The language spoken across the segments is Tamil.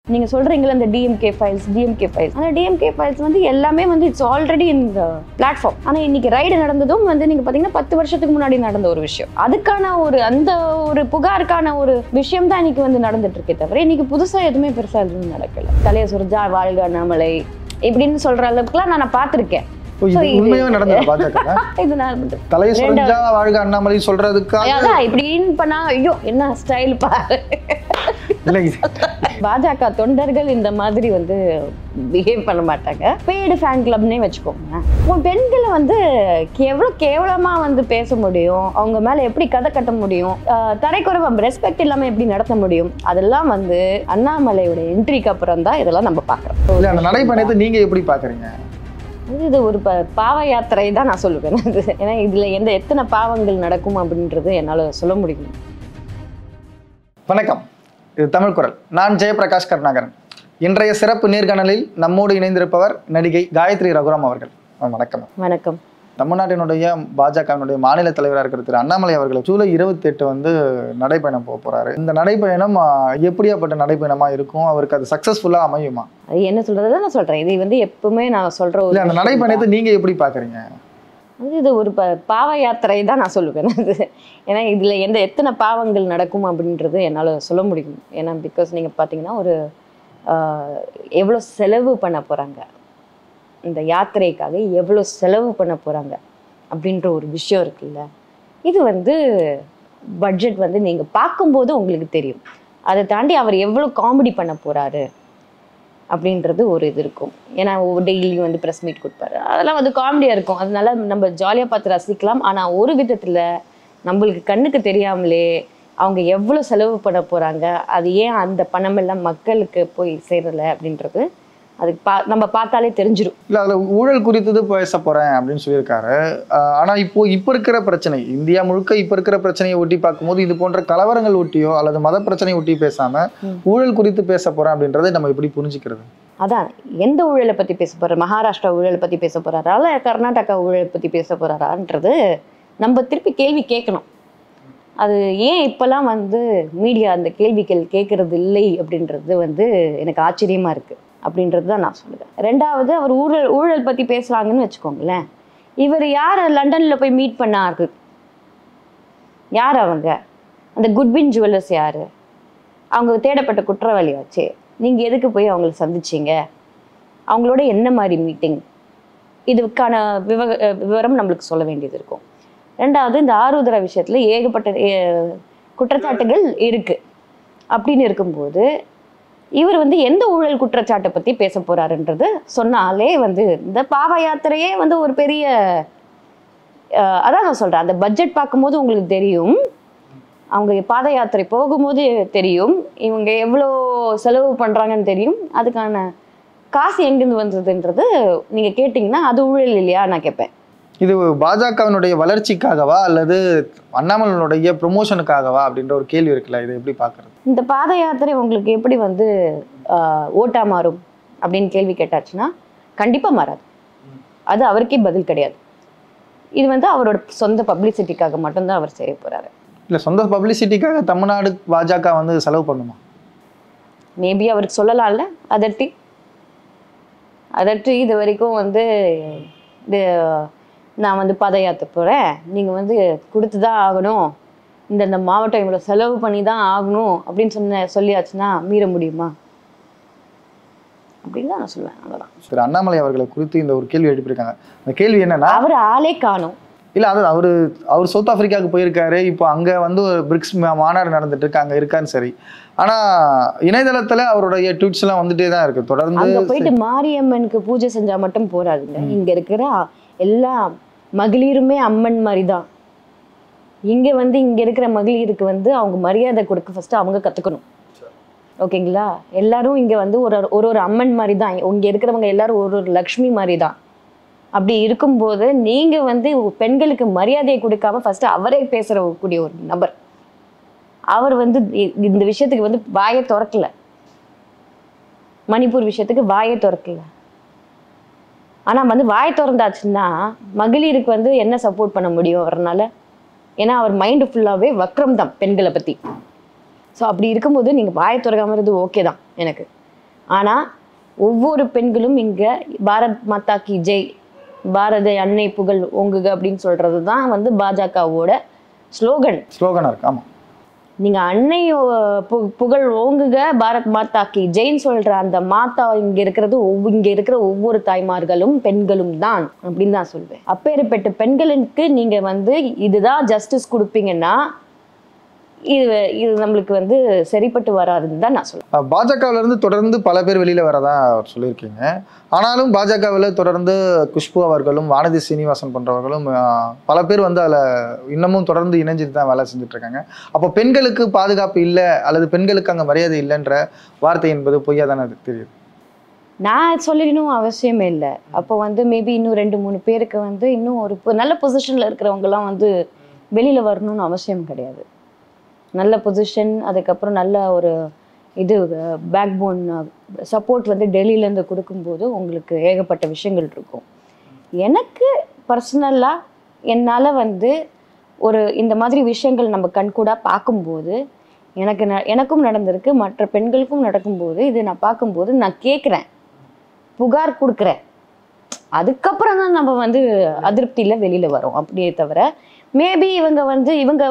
நீங்க சொல்றீங்களா இந்த டிஎம்கே ஃபைல்ஸ் டிஎம்கே ஃபைல்ஸ் அந்த டிஎம்கே ஃபைல்ஸ் வந்து எல்லாமே வந்து இட்ஸ் ஆல்ரெடி இந்த பிளாட்ஃபார்ம் ஆனா இன்னைக்கு ரைடு நடந்ததும் வந்து நீங்க பாத்தீங்கன்னா பத்து வருஷத்துக்கு முன்னாடி நடந்த ஒரு விஷயம் அதுக்கான ஒரு அந்த ஒரு புகாருக்கான ஒரு விஷயம் தான் இன்னைக்கு வந்து நடந்துட்டு இருக்கே தவிர இன்னைக்கு புதுசா எதுவுமே பெருசா எதுவும் நடக்கல தலைய சுரஜா வாழ்க அண்ணாமலை இப்படின்னு சொல்ற அளவுக்குலாம் நான் பார்த்திருக்கேன் ஓ, இது So, இது- உண்மையாவே நடந்தது பாஜக இது நான் வந்து தலையை சுரஞ்சா வாழ்க அண்ணாமலை சொல்றதுக்காக அதான் இப்படின்னு பண்ணா ஐயோ என்ன ஸ்டைல் பாரு இல்லை இது பாஜக தொண்டர்கள் இந்த மாதிரி வந்து பிஹேவ் பண்ண மாட்டாங்க பெய்டு ஃபேன் கிளப்னே வச்சுக்கோங்க உன் பெண்களை வந்து எவ்வளோ கேவலமா வந்து பேச முடியும் அவங்க மேல எப்படி கதை கட்ட முடியும் ஆஹ் தரைக்குறைவா ரெஸ்பெக்ட் இல்லாம எப்படி நடத்த முடியும் அதெல்லாம் வந்து அண்ணாமலையோட என்ட்ரிக்கு அப்புறம் தான் இதெல்லாம் நம்ம பார்க்குறோம் இல்ல அந்த நடைப்பயணத்தை நீங்க எப்படி பாக்குறீங்க இது ஒரு ப பாவ யாத்திரை தான் நான் சொல்லுவேன் அது ஏன்னா இதுல எந்த எத்தனை பாவங்கள் நடக்கும் அப்படின்றது என்னால சொல்ல முடியும் வணக்கம் இது தமிழ் குரல் நான் ஜெயபிரகாஷ் கருணாகரன் இன்றைய சிறப்பு நேர்காணலில் நம்மோடு இணைந்திருப்பவர் நடிகை காயத்ரி ரகுராம் அவர்கள் ஆ, வணக்கம் வணக்கம் தமிழ்நாட்டினுடைய பாஜகவினுடைய மாநில தலைவராக இருக்கிற திரு அண்ணாமலை அவர்கள் ஜூலை இருபத்தி எட்டு வந்து நடைப்பயணம் போக போறாரு இந்த நடைப்பயணம் ஆ, எப்படியாப்பட்ட நடைப்பயணமா இருக்கும் அவருக்கு அது சக்சஸ்ஃபுல்லா அமையுமா அது என்ன சொல்றது நான் சொல்றேன் இது வந்து எப்பவுமே நான் சொல்ற ஒரு இல்ல அந்த விஷயம் நடைப்பயணத்தை நீங்க எப்படி பாக்குறீங்க அது இது ஒரு ப பாவ யாத்திரை தான் நான் சொல்லுவேன் அது ஏன்னா இதுல எந்த எத்தனை பாவங்கள் நடக்கும் அப்படின்றது என்னால சொல்ல முடியும் ஏன்னா பிகாஸ் நீங்க பாத்தீங்கன்னா ஒரு ஆஹ், எவ்வளவு செலவு பண்ண போறாங்க இந்த யாத்திரைக்காக எவ்வளவு செலவு பண்ண போறாங்க அப்படின்ற ஒரு விஷயம் இருக்குல்ல இது வந்து பட்ஜெட் வந்து நீங்க பார்க்கும்போது உங்களுக்கு தெரியும் அதை தாண்டி அவர் எவ்வளவு காமெடி பண்ண போறாரு அப்படின்றது ஒரு இது இருக்கும் ஏன்னா டெய்லியும் வந்து ப்ரெஸ் மீட் கொடுப்பாரு அதெல்லாம் வந்து காமெடியாக இருக்கும் அதனால நம்ம ஜாலியாக பார்த்து ரசிக்கலாம் ஆனால் ஒரு விதத்தில் நம்மளுக்கு கண்ணுக்கு தெரியாமலே அவங்க எவ்வளோ செலவு பண்ண போகிறாங்க அது ஏன் அந்த பணமெல்லாம் மக்களுக்கு போய் சேரலை அப்படின்றது அதுக்கு பா நம்ம பார்த்தாலே தெரிஞ்சிடும் இல்ல அதுல ஊழல் குறித்தது பேச போறேன் அப்படின்னு சொல்லியிருக்காரு ஆஹ் ஆனா இப்போ இப்ப இருக்கிற பிரச்சனை இந்தியா முழுக்க இப்ப இருக்கிற பிரச்சனையை ஒட்டி பார்க்கும்போது இது போன்ற கலவரங்கள் ஒட்டியோ அல்லது மத பிரச்சனையை ஒட்டி பேசாம ம். ஊழல் குறித்து பேச போறேன் அப்படின்றதை நம்ம எப்படி புரிஞ்சுக்கிறது அதான் எந்த ஊழலை பற்றி பேச போகிறார் மகாராஷ்டிரா ஊழலை பற்றி பேச போகிறாரா இல்லை கர்நாடகா ஊழலை பற்றி பேச போகிறாரான்றது நம்ம திருப்பி கேள்வி கேட்கணும் அது ஏன் இப்போல்லாம் வந்து மீடியா அந்த கேள்விகள் கேட்கறது இல்லை அப்படின்றது வந்து எனக்கு ஆச்சரியமாக இருக்குது அப்படின்றது தான் நான் சொல்லுவேன் ரெண்டாவது அவர் ஊழல் ஊழல் பற்றி பேசுகிறாங்கன்னு வச்சுக்கோங்களேன் இவர் யார் லண்டனில் போய் மீட் பண்ணாரு யார் அவங்க அந்த குட்வின் ஜுவல்லர்ஸ் யார் அவங்க தேடப்பட்ட குற்றவாளியாச்சே நீங்கள் எதுக்கு போய் அவங்கள சந்திச்சீங்க அவங்களோட என்ன மாதிரி மீட்டிங் இதுக்கான விவ அஹ் விவரம் நம்மளுக்கு சொல்ல வேண்டியது இருக்கும் ரெண்டாவது இந்த ஆருத்ரா விஷயத்தில் ஏகப்பட்ட அஹ், குற்றச்சாட்டுகள் இருக்கு அப்படின்னு இருக்கும்போது இவர் வந்து எந்த ஊழல் குற்றச்சாட்டை பற்றி பேச போறாருன்றது சொன்னாலே வந்து இந்த பாவ யாத்திரையே வந்து ஒரு பெரிய அஹ், அதான் நான் சொல்கிறேன் அந்த பட்ஜெட் பார்க்கும்போது உங்களுக்கு தெரியும் அவங்க பாத யாத்திரை போகும்போது தெரியும் இவங்க எவ்வளோ செலவு பண்ணுறாங்கன்னு தெரியும் அதுக்கான காசு எங்கேருந்து வந்ததுன்றது நீங்கள் கேட்டிங்கன்னா அது ஊழல் இல்லையா நான் கேட்பேன் இது பாஜகவினுடைய வளர்ச்சிக்காகவா அல்லது அண்ணாமலையினுடைய ப்ரொமோஷனுக்காகவா அப்படின்ற ஒரு கேள்வி இருக்குல்ல இதை எப்படி பாக்குறது இந்த பாத யாத்திரை உங்களுக்கு எப்படி வந்து ஆஹ், ஓட்டா மாறும் அப்படின்னு கேள்வி கேட்டாச்சுன்னா கண்டிப்பாக மாறாது அது அவருக்கே பதில் கிடையாது இது வந்து அவரோட சொந்த பப்ளிசிட்டிக்காக மட்டும்தான் அவர் செய்ய போறாரு இல்ல சொந்த பப்ளிசிட்டிக்காக தமிழ்நாடு பாஜக வந்து செலவு பண்ணுமா மேபி அவருக்கு சொல்லலாம்ல அதட்டி அதட்டி இது வரைக்கும் வந்து இது நான் வந்து பாத யாத்திரை போகிறேன் நீங்கள் வந்து கொடுத்து தான் ஆகணும் இந்த இந்த மாவட்டம் இவ்வளோ செலவு பண்ணி தான் ஆகணும் அப்படின்னு சொன்ன சொல்லியாச்சுன்னா மீற முடியுமா அப்படின்னு தான் நான் சொல்லுவேன் அவ்வளோதான் திரு அண்ணாமலை அவர்களை குறித்து இந்த ஒரு கேள்வி எழுப்பியிருக்காங்க அந்த கேள்வி என்னன்னா அவர் ஆளே காணும் இல்ல அது அவரு அவர் சவுத் ஆப்பிரிக்காவுக்கு போயிருக்காரு இப்போ அங்க வந்து ஒரு பிரிக்ஸ் மா- மாநாடு நடந்துட்டு இருக்கு அங்க இருக்கான்னு சரி ஆனா இணையதளத்துல அவருடைய ட்வீட்ஸ் எல்லாம் வந்துட்டே தான் இருக்கு அங்க தொடர்ந்து போயிட்டு மாரியம்மனுக்கு பூஜை செஞ்சா மட்டும் போறாதுங்க இங்க இருக்கிற எல்லா மகளிருமே அம்மன் மாதிரி தான் இங்க வந்து இங்க இருக்கிற மகளிருக்கு வந்து அவங்க மரியாதை கொடுக்க ஃபர்ஸ்ட் அவங்க கத்துக்கணும் ஓகேங்களா எல்லாரும் இங்க வந்து ஒரு ஒரு ஒரு அம்மன் மாதிரி தான் இங்க இருக்கிறவங்க எல்லாரும் ஒரு ஒரு லக்ஷ்மி மாதிரி தான் அப்படி இருக்கும்போது நீங்க வந்து பெண்களுக்கு மரியாதையை கொடுக்காம ஃபர்ஸ்ட் அவரே பேசுற கூடிய ஒரு நபர் அவர் வந்து இ- இந்த விஷயத்துக்கு வந்து வாயை திறக்கல மணிப்பூர் விஷயத்துக்கு வாயை திறக்கல ஆனா வந்து வாய் திறந்தாச்சுன்னா மகளிருக்கு வந்து என்ன சப்போர்ட் பண்ண முடியும் அவர்னால ஏன்னா அவர் மைண்டு ஃபுல்லாவே வக்ரம் தான் பெண்களை பத்தி ஸோ அப்படி இருக்கும்போது நீங்க வாயை திறக்காம இருந்தது ஓகே தான் எனக்கு ஆனால் ஒவ்வொரு பெண்களும் இங்கே பாரத் மாதா கி ஜெய் பாரத அன்னை புகழ் ஓங்குக அப்படின்னு சொல்கிறது தான் வந்து பாஜகவோட ஸ்லோகன் ஸ்லோகனாக இருக்கு ஆமாம் நீங்கள் அன்னை ஓ- பு- புகழ் ஓங்குக பாரத் மாதா கி ஜெயின் சொல்கிற அந்த மாதா இங்கே இருக்கிறது ஒவ்வொரு இங்கே இருக்கிற ஒவ்வொரு தாய்மார்களும் பெண்களும் தான் அப்படின்னு தான் சொல்வேன் அப்பேற்பட்ட பெண்களுக்கு நீங்கள் வந்து இதுதான் ஜஸ்டிஸ் கொடுப்பீங்கன்னா இது இது நம்மளுக்கு வந்து சரிப்பட்டு வராதுன்னு தான் நான் சொல்லுவேன் பாஜகவுல இருந்து தொடர்ந்து பல பேர் வெளியில வரதா அவர் சொல்லியிருக்கீங்க ஆனாலும் பாஜகவில் தொடர்ந்து குஷ்பு அவர்களும் வானதி சீனிவாசன் போன்றவர்களும் ஆஹ், பல பேர் வந்து அதில் இன்னமும் தொடர்ந்து இணைஞ்சிட்டு தான் வேலை செஞ்சுட்டு இருக்காங்க அப்போ பெண்களுக்கு பாதுகாப்பு இல்லை அல்லது பெண்களுக்கு அங்கே மரியாதை இல்லைன்ற வார்த்தை என்பது பொய்யா தானே அது தெரியுது நான் சொல்லிடணும் அவசியமே இல்லை அப்போ வந்து மேபி இன்னும் ரெண்டு மூணு பேருக்கு வந்து இன்னும் ஒரு பொ- நல்ல பொசிஷனில் இருக்கிறவங்கலாம் வந்து வெளியில் வரணும்னு அவசியம் கிடையாது நல்ல பொசிஷன் அதுக்கப்புறம் நல்ல ஒரு இது பேக் போன் சப்போர்ட் வந்து டெல்லியிலேருந்து கொடுக்கும்போது உங்களுக்கு ஏகப்பட்ட விஷயங்கள் இருக்கும் எனக்கு பர்சனலாக என்னால் வந்து ஒரு இந்த மாதிரி விஷயங்கள் நம்ம கண்கூடாக பார்க்கும்போது எனக்கு ந எனக்கும் நடந்திருக்கு மற்ற பெண்களுக்கும் நடக்கும்போது இது நான் பார்க்கும்போது நான் கேட்குறேன் புகார் கொடுக்குறேன் அதுக்கப்புறம் தான் நம்ம வந்து அதிருப்தியில் வெளியில் வரோம் அப்படியே தவிர மேபி இவங்க வந்து இவங்க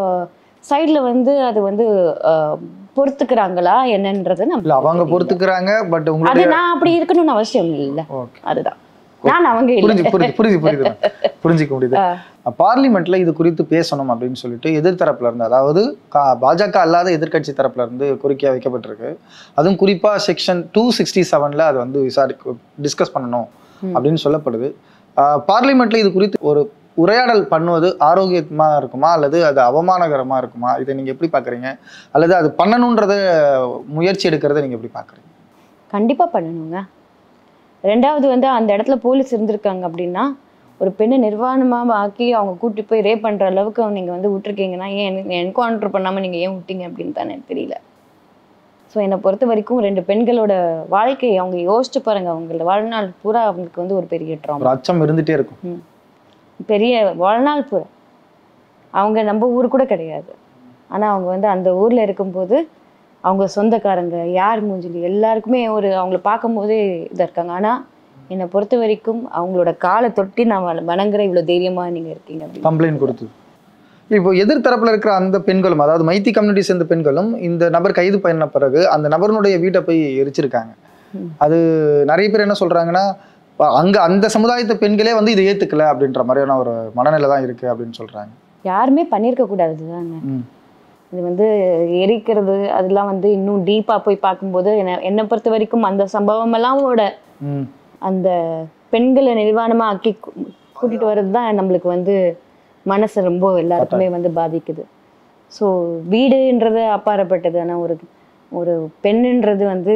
சைடில் வந்து அது வந்து அஹ், பொறுத்துக்கிறாங்களா என்னன்றது நம்ம இல்லை அவங்க பொறுத்துக்கிறாங்க பட் அது உங்களுடைய நான் அப்படி இருக்கணும்னு அவசியம் இல்லை ஓகே அதுதான் நான் அவங்க இல்லை புரிஞ்சு புரிஞ்சு புரிஞ்சு புரியுது புரிஞ்சுக்க முடியுது பார்லிமெண்ட்ல இது குறித்து பேசணும் அப்படின்னு சொல்லிட்டு எதிர்த்தரப்புல இருந்து அதாவது கா- பாஜக அல்லாத எதிர்க்கட்சி தரப்புல இருந்து கோரிக்கையா வைக்கப்பட்டிருக்கு அதுவும் குறிப்பா செக்ஷன் டூ சிக்ஸ்டி செவன்ல அது வந்து விசாரி டிஸ்கஸ் பண்ணணும் ம். அப்படின்னு சொல்லப்படுது ஆஹ் பார்லிமெண்ட்ல இது குறித்து ஒரு உரையாடல் பண்ணுவது ஆரோக்கியமா இருக்குமா அல்லது அது அவமானகரமா இருக்குமா இதை நீங்க எப்படி பாக்குறீங்க அல்லது அது பண்ணணுன்றத முயற்சி எடுக்கிறத நீங்க எப்படி பாக்குறீங்க கண்டிப்பாக பண்ணணுங்க ரெண்டாவது வந்து அந்த இடத்துல போலீஸ் இருந்திருக்காங்க அப்படின்னா ஒரு பெண்ணை நிர்வாணமாக ஆக்கி அவங்க கூட்டி போய் ரேப் பண்ணுற அளவுக்கு நீங்கள் வந்து விட்டுருக்கீங்கன்னா ஏன் என்கவுண்டர் பண்ணாமல் நீங்கள் ஏன் விட்டீங்க அப்படின்னு தானே எனக்கு தெரியல ஸோ என்னை பொறுத்த வரைக்கும் ரெண்டு பெண்களோட வாழ்க்கை அவங்க யோசிச்சு பாருங்க அவங்கள வாழ்நாள் பூரா அவங்களுக்கு வந்து ஒரு பெரிய ஒரு ட்ராமா அச்சம் இருந்துட்டே இருக்கும் பெரிய வாழ்நாள் பூரா அவங்க நம்ம ஊர் கூட கிடையாது ஆனால் அவங்க வந்து அந்த ஊரில் இருக்கும்போது அவங்க சொந்தக்காரங்க யார் மூஞ்சிலி எல்லாருக்குமே ஒரு அவங்கள பார்க்கும்போதே இதாக இருக்காங்க ஆனால் என்னை பொறுத்த வரைக்கும் அவங்களோட காலை தொட்டி நான் வண- வணங்குறேன் இவ்வளோ தைரியமாக நீங்கள் இருக்கீங்க அப்படின்னு கம்ப்ளைண்ட் கொடுத்தது இப்போ எதிர்த்தரப்புல இருக்கிற அந்த பெண்களும் அதாவது மைத்தி கம்யூனிட்டி சேர்ந்த பெண்களும் இந்த நபர் கைது பண்ண பிறகு அந்த நபருடைய வீட்டை போய் எரிச்சிருக்காங்க ம். அது நிறைய பேர் என்ன சொல்றாங்கன்னா ப- அங்க அந்த சமுதாயத்து பெண்களே வந்து இதை ஏத்துக்கல அப்படின்ற மாதிரியான ஒரு மனநிலை தான் இருக்கு அப்படின்னு சொல்றாங்க யாருமே பண்ணியிருக்க கூடாது தானே ம். இது வந்து எரிக்கிறது அதெல்லாம் வந்து இன்னும் டீப்பாக போய் பார்க்கும்போது என்னை என்னை பொறுத்த வரைக்கும் அந்த சம்பவமெல்லாம் ஓட ம். அந்த பெண்களை நிர்வாணமாக ஆக்கி கூ- கூட்டிட்டு வர்றது தான் நம்மளுக்கு வந்து மனசு ரொம்ப எல்லாருக்குமே வந்து பாதிக்குது ஸோ வீடுன்றது அப்பாற்பட்டது ஆனால் ஒரு ஒரு பெண்ணுன்றது வந்து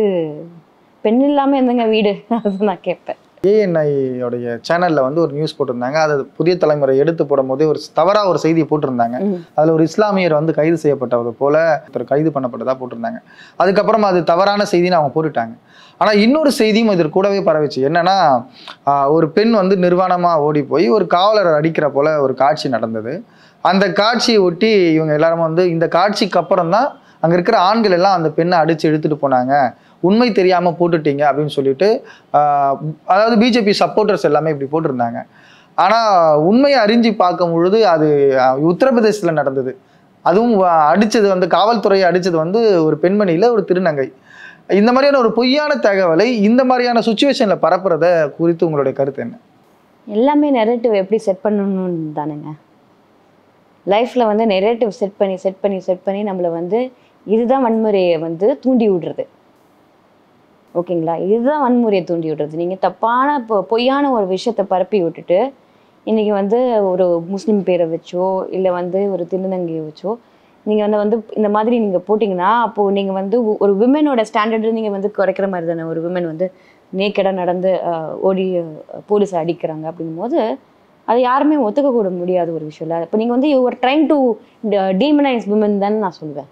பெண் இல்லாமல் எந்தங்க வீடு அது நான் கேட்பேன் ANI உடைய சேனல்ல வந்து ஒரு நியூஸ் போட்டிருந்தாங்க அது புதிய தலைமுறை எடுத்து போடும் போதே ஒரு தவறா ஒரு செய்தியை போட்டிருந்தாங்க ம். அதுல ஒரு இஸ்லாமியர் வந்து கைது செய்யப்பட்டது போல ஒருத்தர் கைது பண்ணப்பட்டதா போட்டிருந்தாங்க அதுக்கப்புறம் அது தவறான செய்தின்னு அவங்க போட்டுட்டாங்க ஆனா இன்னொரு செய்தியும் இதற்கு கூடவே பரவிச்சு என்னன்னா ஆஹ், ஒரு பெண் வந்து நிர்வாணமா ஓடி போய் ஒரு காவலரை அடிக்கிற போல ஒரு காட்சி நடந்தது அந்த காட்சியை ஒட்டி இவங்க எல்லாரும் வந்து இந்த காட்சிக்கு அப்புறம் தான் அங்க இருக்கிற ஆண்கள் எல்லாம் அந்த பெண்ணை அடிச்சு இழுத்துட்டு போனாங்க உண்மை தெரியாம போட்டுட்டீங்க அப்படின்னு சொல்லிட்டு ஆஹ், அதாவது பிஜேபி சப்போர்ட்டர்ஸ் எல்லாமே இப்படி போட்டிருந்தாங்க ஆனா உண்மையை அறிஞ்சு பார்க்கும் பொழுது அது அஹ், உத்தரப்பிரதேசத்துல நடந்தது அதுவும் வ- அடிச்சது வந்து காவல்துறையை அடிச்சது வந்து ஒரு பெண்மணியில ஒரு திருநங்கை இந்த மாதிரியான ஒரு பொய்யான தகவலை இந்த மாதிரியான சுச்சுவேஷன்ல பரப்புறத குறித்து உங்களுடைய கருத்து என்ன எல்லாமே நெரேட்டிவ் எப்படி செட் பண்ணணும்னு தானுங்க லைஃப்பில் வந்து நெரேட்டிவ் செட் பண்ணி செட் பண்ணி செட் பண்ணி நம்மளை வந்து இதுதான் வன்முறையை வந்து தூண்டி விடுறது ஓகேங்களா இதுதான் வன்முறையை தூண்டி விடுறது நீங்கள் தப்பான பொ- பொய்யான ஒரு விஷயத்தை பரப்பி விட்டுட்டு இன்னைக்கு வந்து ஒரு முஸ்லீம் பேரை வச்சோ இல்லை வந்து ஒரு திருநங்கையை வச்சோ நீங்கள் வந்து வந்து இந்த மாதிரி நீங்கள் போட்டிங்கன்னா அப்போது நீங்கள் வந்து ஒ- ஒரு விமனோட ஸ்டாண்டர்டு நீங்கள் வந்து குறைக்கிற மாதிரி தானே ஒரு விமன் வந்து நேக்கடாக நடந்து ஆஹ், ஓடி போலீஸை அடிக்கிறாங்க அப்படிங்கும்போது அது யாருமே ஒத்துக்க கூட முடியாத ஒரு விஷயம் இல்லை இப்போ நீங்கள் வந்து you're trying to demonise women தானே நான் சொல்லுவேன்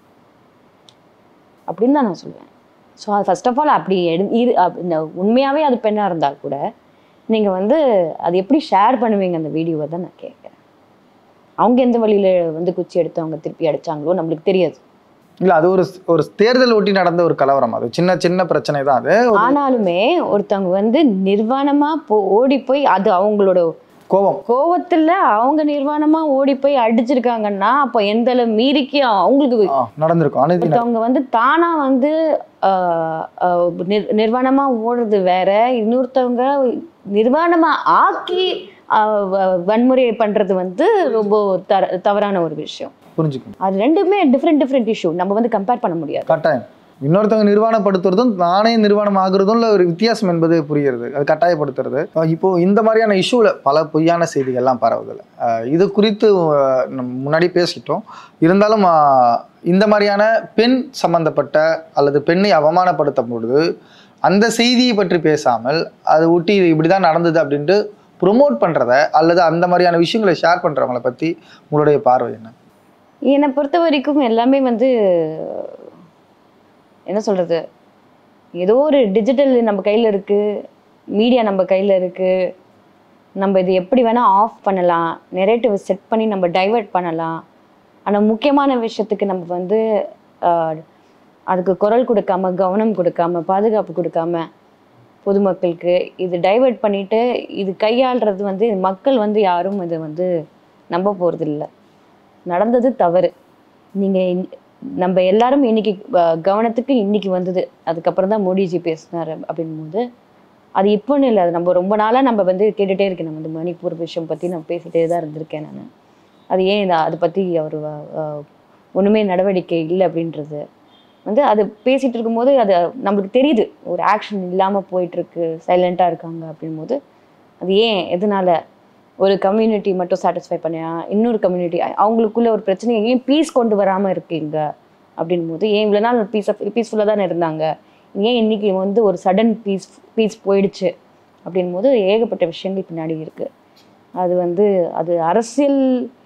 அப்படின்னு தான் நான் சொல்லுவேன் ஸோ அது ஃபர்ஸ்ட் ஆஃப் ஆல் அப்படி எடு இரு அப்- இந்த உண்மையாகவே அது பெண்ணாக இருந்தால் கூட நீங்கள் வந்து அது எப்படி ஷேர் பண்ணுவீங்க அந்த வீடியோவை தான் நான் கேட்குறேன் அவங்க எந்த வழியில் வந்து குச்சி எடுத்து அவங்க திருப்பி அடிச்சாங்களோ நம்மளுக்கு தெரியாது இல்ல அது ஒரு ஒரு தேர்தல் ஒட்டி நடந்த ஒரு கலவரம் அது சின்ன சின்ன பிரச்சனை தான் அது ஒரு ஆனாலுமே ஒருத்தவங்க வந்து நிர்வாணமா போ ஓடி போய் அது அவங்களோட கோபம் கோவத்துல அவங்க நிர்வாணமா ஓடி போய் அடிச்சிருக்காங்கன்னா அப்போ எந்த அளவு மீறிக்கு அவங்களுக்கு ஆ, நடந்திருக்கும் அநீதி நட- ஒருத்தவங்க வந்து தானா வந்து ஆஹ், ஆஹ், நிர்- நிர்வாணமா ஓடுறது வேற இன்னொருத்தவங்க நிர்வாணமா ஆக்கி ஆஹ், வ- வன்முறையை பண்றது வந்து ரொம்ப தர தவறான ஒரு விஷயம் புரிஞ்சுக்கணும் அது ரெண்டுமே டிஃப்ரெண்ட் டிஃப்ரெண்ட் இஷ்யூ நம்ம வந்து கம்பேர் பண்ண முடியாது கட்டாயம் இன்னொருத்தவங்க நிர்வாணப்படுத்துறதும் நானே நிர்வாணம் ஆகுறதும் ஒரு வித்தியாசம் என்பது புரிகிறது அது கட்டாயப்படுத்துறது அஹ் இப்போ இந்த மாதிரியான இஷ்யூல பல பொய்யான செய்திகள்லாம் பரவுதில்ல அஹ் இது குறித்து அஹ், நம்ம முன்னாடி பேசிட்டோம் இருந்தாலும் அஹ், இந்த மாதிரியான பெண் சம்பந்தப்பட்ட அல்லது பெண்ணை அவமானப்படுத்தும் பொழுது அந்த செய்தியை பற்றி பேசாமல் அதை ஒட்டி இது இப்படிதான் நடந்தது அப்படின்ட்டு ப்ரொமோட் பண்றத அல்லது அந்த மாதிரியான விஷயங்களை ஷேர் பண்றவங்கள பத்தி உங்களுடைய பார்வை என்ன என்னை பொறுத்த வரைக்கும் எல்லாமே வந்து என்ன சொல்றது ஏதோ ஒரு டிஜிட்டல் நம்ம கையில் இருக்கு மீடியா நம்ம கையில் இருக்கு நம்ம இது எப்படி வேணால் ஆஃப் பண்ணலாம் நெரேட்டிவ் செட் பண்ணி நம்ம டைவர்ட் பண்ணலாம் ஆனால் முக்கியமான விஷயத்துக்கு நம்ம வந்து ஆஹ், அதுக்கு குரல் கொடுக்காம கவனம் கொடுக்காம பாதுகாப்பு கொடுக்காம பொதுமக்களுக்கு இது டைவர்ட் பண்ணிட்டு இது கையாளுறது வந்து மக்கள் வந்து யாரும் இது வந்து நம்ப போகிறதில்ல நடந்தது தவறு நீங்கள் நம்ம எல்லாரும் இன்னைக்கு அஹ், கவனத்துக்கு இன்னைக்கு வந்தது அதுக்கப்புறம் தான் மோடிஜி பேசினார் அப்படின்போது அது இப்போன்னு இல்லை அது நம்ம ரொம்ப நாளாக நம்ம வந்து கேட்டுகிட்டே இருக்கேன் நம்ம இந்த மணிப்பூர் விஷயம் பற்றி நான் பேசிகிட்டே தான் இருந்திருக்கேன் நான் அது ஏன் இதை அதை பற்றி அவர் ஒன்றுமே நடவடிக்கை இல்லை அப்படின்றது வந்து அது பேசிகிட்டு இருக்கும்போது அது நம்மளுக்கு தெரியுது ஒரு ஆக்ஷன் இல்லாமல் போயிட்டுருக்கு சைலண்ட்டாக இருக்காங்க அப்படின்போது அது ஏன் எதனால ஒரு கம்யூனிட்டி மட்டும் சாட்டிஸ்ஃபை பண்ணியா இன்னொரு கம்யூனிட்டி அவங்களுக்குள்ள ஒரு பிரச்சனையை ஏன் பீஸ் கொண்டு வராமல் இருக்கீங்க அப்படின் போது ஏன் இவ்வளோ நாள் பீஸ் பீஸ்ஃபுல்லாக தானே இருந்தாங்க ஏன் இன்னைக்கு வந்து ஒரு சடன் பீஸ் பீஸ் போயிடுச்சு அப்படின் போது ஏகப்பட்ட விஷயங்கள் பின்னாடி இருக்குது அது வந்து அது அரசியல்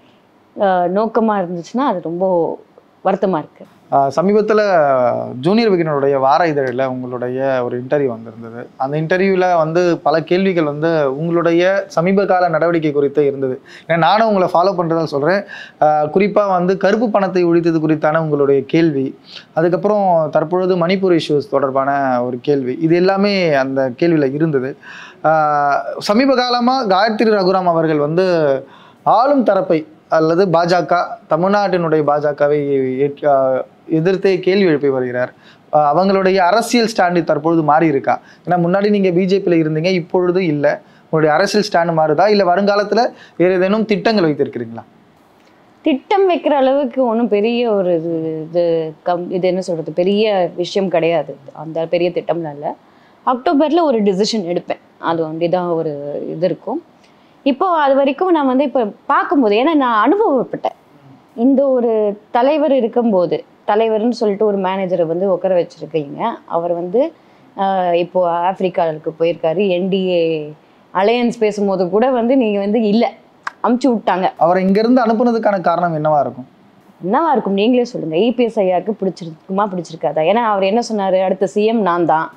நோக்கமாக இருந்துச்சுன்னா அது ரொம்ப வருத்தமாக இருக்குது சமீபத்தில் ஜூனியர் விகனருடைய வார இதழில் உங்களுடைய ஒரு இன்டர்வியூ வந்திருந்தது அந்த இன்டர்வியூவில் வந்து பல கேள்விகள் வந்து உங்களுடைய சமீப கால நடவடிக்கை குறித்து இருந்தது ஏன்னா நானும் உங்களை ஃபாலோ பண்ணுறதால சொல்கிறேன் குறிப்பாக வந்து கருப்பு பணத்தை ஒழித்தது குறித்தான உங்களுடைய கேள்வி அதுக்கப்புறம் தற்பொழுது மணிப்பூர் இஷ்யூஸ் தொடர்பான ஒரு கேள்வி இது எல்லாமே அந்த கேள்வியில் இருந்தது ஆஹ் சமீப காலமாக காயத்ரி ரகுராம் அவர்கள் வந்து ஆளும் தரப்பை அல்லது பாஜக தமிழ்நாட்டினுடைய பாஜகவை ஏற்க- ஆஹ் எதிர்த்தே கேள்வி எழுப்பி வருகிறார் ஆஹ் அவங்களுடைய அரசியல் ஸ்டாண்டு தற்பொழுது மாறி இருக்கா ஏன்னா முன்னாடி நீங்கள் பிஜேபியில் இருந்தீங்க இப்பொழுது இல்லை உங்களுடைய அரசியல் ஸ்டாண்டு மாறுதா இல்லை வருங்காலத்தில் வேறு ஏதேனும் திட்டங்கள் வைத்திருக்கிறீங்களா திட்டம் வைக்கிற அளவுக்கு ஒன்றும் பெரிய ஒரு இது இது கம் இது என்ன சொல்கிறது பெரிய விஷயம் கிடையாது அந்த பெரிய திட்டம்லாம் இல்லை அக்டோபரில் ஒரு டிசிஷன் எடுப்பேன் அது வந்து தான் ஒரு இது இருக்கும் இப்போ அது வரைக்கும் நான் வந்து இப்போ பார்க்கும்போது ஏன்னா நான் அனுபவப்பட்டேன் இந்த ஒரு தலைவர் இருக்கும்போது தலைவர்னு சொல்லிட்டு ஒரு மேனேஜரை வந்து உட்கார வச்சுருக்கீங்க அவர் வந்து ஆஹ், இப்போ ஆப்பிரிக்காவுக்கு போயிருக்காரு என்டிஏ அலையன்ஸ் பேசும்போது கூட வந்து நீங்கள் வந்து இல்லை அமுச்சு விட்டாங்க அவரை இங்கேருந்து அனுப்புனதுக்கான காரணம் என்னவா இருக்கும் என்னவா இருக்கும் நீங்களே சொல்லுங்க இபிஎஸ் ஐயாவுக்கு பிடிச்சிருக்குமா பிடிச்சிருக்காதா ஏன்னா அவர் என்ன சொன்னாரு அடுத்த சிஎம் நான் தான்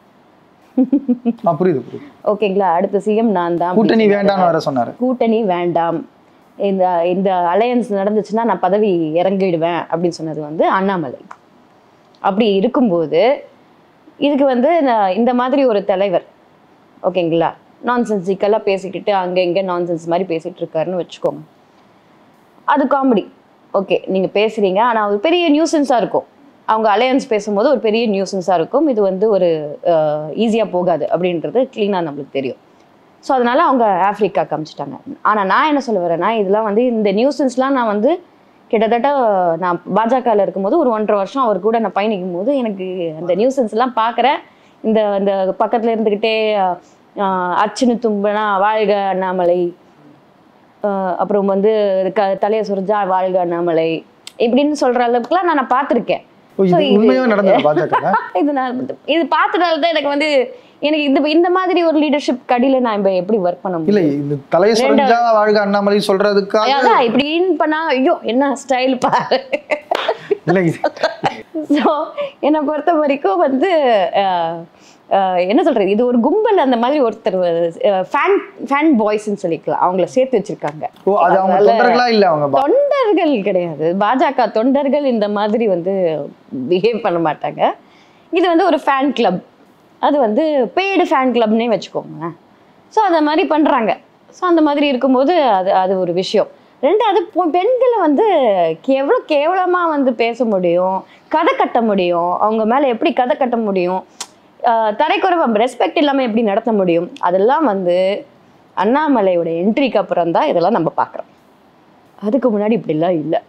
ஆ புரியுது புரியுது ஓகேங்களா அடுத்த சிஎம் நான் தான் கூட்டணி அப்படின்னு வேண்டாம்னு வேற சொன்னார் கூட்டணி வேண்டாம் இந்த இந்த அலையன்ஸ் நடந்துச்சுன்னா நான் பதவி இறங்கிடுவேன் அப்படின்னு சொன்னது வந்து அண்ணாமலை அப்படி இருக்கும்போது இதுக்கு வந்து நான் இந்த மாதிரி ஒரு தலைவர் ஓகேங்களா நான்சென்சிக்கலாக பேசிக்கிட்டு அங்கே இங்கே நான்சென்ஸ் மாதிரி பேசிகிட்டு இருக்காருன்னு வச்சுக்கோங்க அது காமெடி ஓகே நீங்கள் பேசுகிறீங்க ஆனால் அது பெரிய நியூசன்ஸாக இருக்கும் அவங்க அலையன்ஸ் பேசும்போது ஒரு பெரிய நியூசன்ஸாக இருக்கும் இது வந்து ஒரு ஈஸியாக போகாது அப்படின்றது க்ளீனாக நம்மளுக்கு தெரியும் ஸோ அதனால அவங்க ஆஃப்ரிக்கா காமிச்சிட்டாங்க ஆனால் நான் என்ன சொல்ல வரேன்னா இதெல்லாம் வந்து இந்த நியூசன்ஸ்லாம் நான் வந்து கிட்டத்தட்ட நான் பாஜகவில் இருக்கும்போது ஒரு ஒன்றரை வருஷம் அவர் கூட நான் பயணிக்கும் போது எனக்கு அந்த நியூசன்ஸ்லாம் பார்க்குறேன் இந்த இந்த பக்கத்தில் இருந்துக்கிட்டே அஹ், அர்ச்சனை தும்பனா வாழ்க அண்ணாமலை அஹ், அப்புறம் வந்து க தலையை சுரிஞ்சா வாழ்க அண்ணாமலை இப்படின்னு சொல்கிற அளவுக்குலாம் நான் பார்த்துருக்கேன் ஓ, இது So, இது- உண்மையாவே நடந்தது பாஜக இது நான் இது பார்த்ததால தான் எனக்கு வந்து எனக்கு இந்த இந்த மாதிரி ஒரு லீடர்ஷிப் கடியில நான் இப்போ எப்படி ஒர்க் பண்ண இல்ல முடியும் இந்த தலையை சுரஞ்சா வாழ்க அண்ணாமலை சொல்றதுக்காக அதான் இப்படின்னு பண்ணா ஐயோ என்ன ஸ்டைல் பாரு இல்ல இது ஸோ என்னை பொறுத்த வரைக்கும் வந்து அஹ், அஹ், என்ன சொல்றது இது ஒரு கும்பல் அந்த மாதிரி ஒருத்தர் ஃபேன் ஃபேன் பாய்ஸ்ன்னு சொல்லிக்கலாம் அவங்கள சேர்த்து வச்சிருக்காங்க ஓ அது அவங்க அதனால- தொண்டர்களா இல்ல அவங்க பா- தொண்டர்கள் கிடையாது பாஜக தொண்டர்கள் இந்த மாதிரி வந்து பிஹேவ் பண்ண மாட்டாங்க இது வந்து ஒரு ஃபேன் கிளப் அது வந்து பெய்டு ஃபேன் கிளப்னே வச்சுக்கோங்க ஸோ அந்த மாதிரி பண்ணுறாங்க ஸோ அந்த மாதிரி இருக்கும்போது அது அது ஒரு விஷயம் ரெண்டாவது பொ- பெண்களை வந்து எவ்வளோ கேவலமாக வந்து பேச முடியும் கதை கட்ட முடியும் அவங்க மேலே எப்படி கதை கட்ட முடியும் ஆஹ் தரைக்குறைவா ரெஸ்பெக்ட் இல்லாமல் எப்படி நடத்த முடியும் அதெல்லாம் வந்து அண்ணாமலையோட என்ட்ரிக்கு அப்புறம் தான் இதெல்லாம் நம்ம பார்க்குறோம் அதுக்கு முன்னாடி இப்படிலாம் இல்லை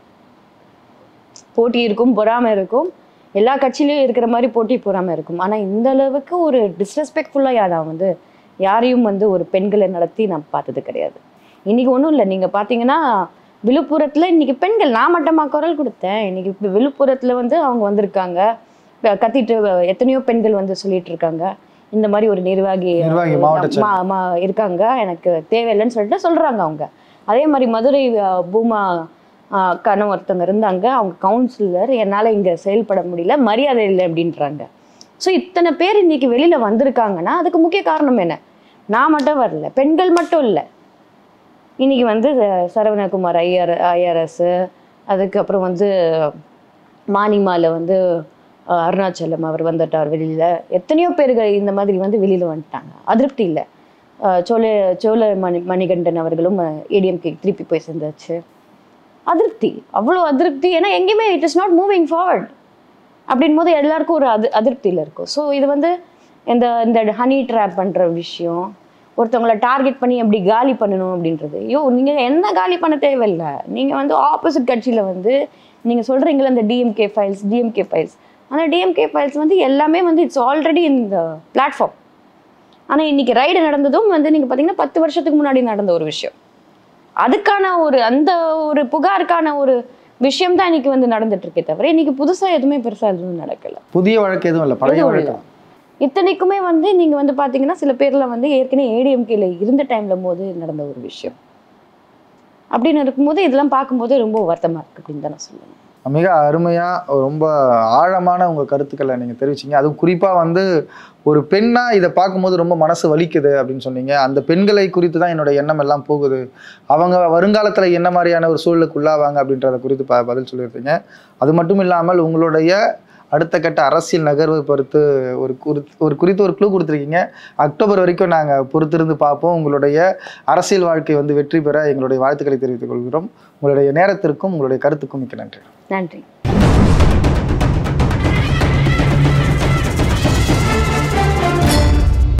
போட்டி இருக்கும் பொறாமை இருக்கும் எல்லா கட்சியிலையும் இருக்கிற மாதிரி போட்டி பொறாமை இருக்கும் ஆனால் இந்த அளவுக்கு ஒரு டிஸ்ரெஸ்பெக்ட்ஃபுல்லாக யாரும் வந்து யாரையும் வந்து ஒரு பெண்களை நடத்தி நான் பார்த்தது கிடையாது இன்னைக்கு ஒன்றும் இல்லை நீங்கள் பார்த்தீங்கன்னா விழுப்புரத்தில் இன்னைக்கு பெண்கள் நான் மட்டமா குரல் கொடுத்தேன் இன்னைக்கு இப்ப விழுப்புரத்தில் வந்து அவங்க வந்திருக்காங்க க- கத்திட்டு எத்தனையோ பெண்கள் வந்து சொல்லிட்டு இருக்காங்க இந்த மாதிரி ஒரு நிர்வாகி நிர்வாகி, மாவட்ட செயலர். மா- மா- இருக்காங்க எனக்கு தேவையில்லைன்னு சொல்லிட்டு சொல்றாங்க அவங்க அதே மாதிரி மதுரை அஹ், பூமா அஹ், அக்கான்னு ஒருத்தவங்க இருந்தாங்க அவங்க கவுன்சிலர் என்னால் இங்கே செயல்பட முடியல மரியாதை இல்லை அப்படின்றாங்க ஸோ இத்தனை பேர் இன்னைக்கு வெளியில வந்திருக்காங்கன்னா அதுக்கு முக்கிய காரணம் என்ன நான் மட்டும் வரல பெண்கள் மட்டும் இல்லை இன்னைக்கு வந்து அஹ், சரவணகுமார் ஐஆர் ஐஆர்எஸ் அதுக்கப்புறம் வந்து மானிமால வந்து அஹ், அருணாச்சலம் அவர் வந்துட்டார் வெளியில எத்தனையோ பேர்கள் இந்த மாதிரி வந்து வெளியில வந்துட்டாங்க அதிருப்தி இல்லை அஹ், சோழ சோழ மணி மணிகண்டன் அவர்களும் ஏடிஎம்கே திருப்பி போய் சேர்ந்தாச்சு அதிருப்தி அவ்வளோ அதிருப்தி ஏன்னா எங்கேயுமே it is not moving forward அப்படின் போது எல்லாருக்கும் ஒரு அது அதிருப்தியில் இருக்கும் ஸோ இது வந்து இந்த இந்த ஹனி ட்ராப் பண்ணுற விஷயம் ஒருத்தவங்கள டார்கெட் பண்ணி எப்படி காலி பண்ணணும் அப்படின்றது ஐயோ நீங்கள் என்ன காலி பண்ண தேவையில்லை நீங்கள் வந்து ஆப்போசிட் கட்சியில் வந்து நீங்கள் சொல்கிறீங்களா இந்த டிஎம்கே ஃபைல்ஸ் டிஎம்கே ஃபைல்ஸ் ஆனால் டிஎம்கே ஃபைல்ஸ் வந்து எல்லாமே வந்து இட்ஸ் ஆல்ரெடி இந்த பிளாட்ஃபார்ம் ஆனால் இன்னைக்கு ரைடு நடந்ததும் வந்து நீங்கள் பார்த்தீங்கன்னா பத்து வருஷத்துக்கு முன்னாடி நடந்த ஒரு விஷயம் அதுக்கான ஒரு அந்த ஒரு புகாருக்கான ஒரு விஷயம் தான் இன்னைக்கு வந்து நடந்துட்டு இருக்கே தவிர இன்னைக்கு புதுசா எதுவுமே பெருசா எதுவும் நடக்கல புதிய வழக்கு எதுவும் இல்ல பழைய எதுவும் வழக்கு இல்ல. இத்தனைக்குமே வந்து நீங்க வந்து பாத்தீங்கன்னா சில பேர்ல வந்து ஏற்கனவே ஏடிஎம்கேல இருந்த டைம்ல போது நடந்த ஒரு விஷயம் அப்படின்னு இருக்கும்போது இதெல்லாம் பார்க்கும்போது ரொம்ப வருத்தமா இருக்கு அப்படின்னு தான் நான் சொல்லுவேன் மிக அருமையா ரொம்ப ஆழமான உங்க கருத்துக்களை நீங்க தெரிவிச்சீங்க அதுவும் குறிப்பா வந்து ஒரு பெண்ணா இதை பார்க்கும்போது ரொம்ப மனசு வலிக்குது அப்படின்னு சொன்னீங்க அந்த பெண்களை குறித்து தான் என்னோட எண்ணம் எல்லாம் போகுது அவங்க வருங்காலத்துல என்ன மாதிரியான ஒரு சூழலுக்கு உள்ளாவாங்க அப்படின்றத குறித்து ப பதில் சொல்லியிருக்கீங்க அது மட்டும் இல்லாமல் உங்களுடைய அடுத்த கட்ட அரசியல் நகர்வை பொறுத்து ஒரு குறி ஒரு குறித்து ஒரு க்ளூ கொடுத்துருக்கீங்க அக்டோபர் வரைக்கும் நாங்கள் பொறுத்திருந்து பார்ப்போம் உங்களுடைய அரசியல் வாழ்க்கை வந்து வெற்றி பெற எங்களுடைய வாழ்த்துக்களை தெரிவித்துக் கொள்கிறோம் உங்களுடைய நேரத்திற்கும் உங்களுடைய கருத்துக்கும் மிக்க நன்றி நன்றி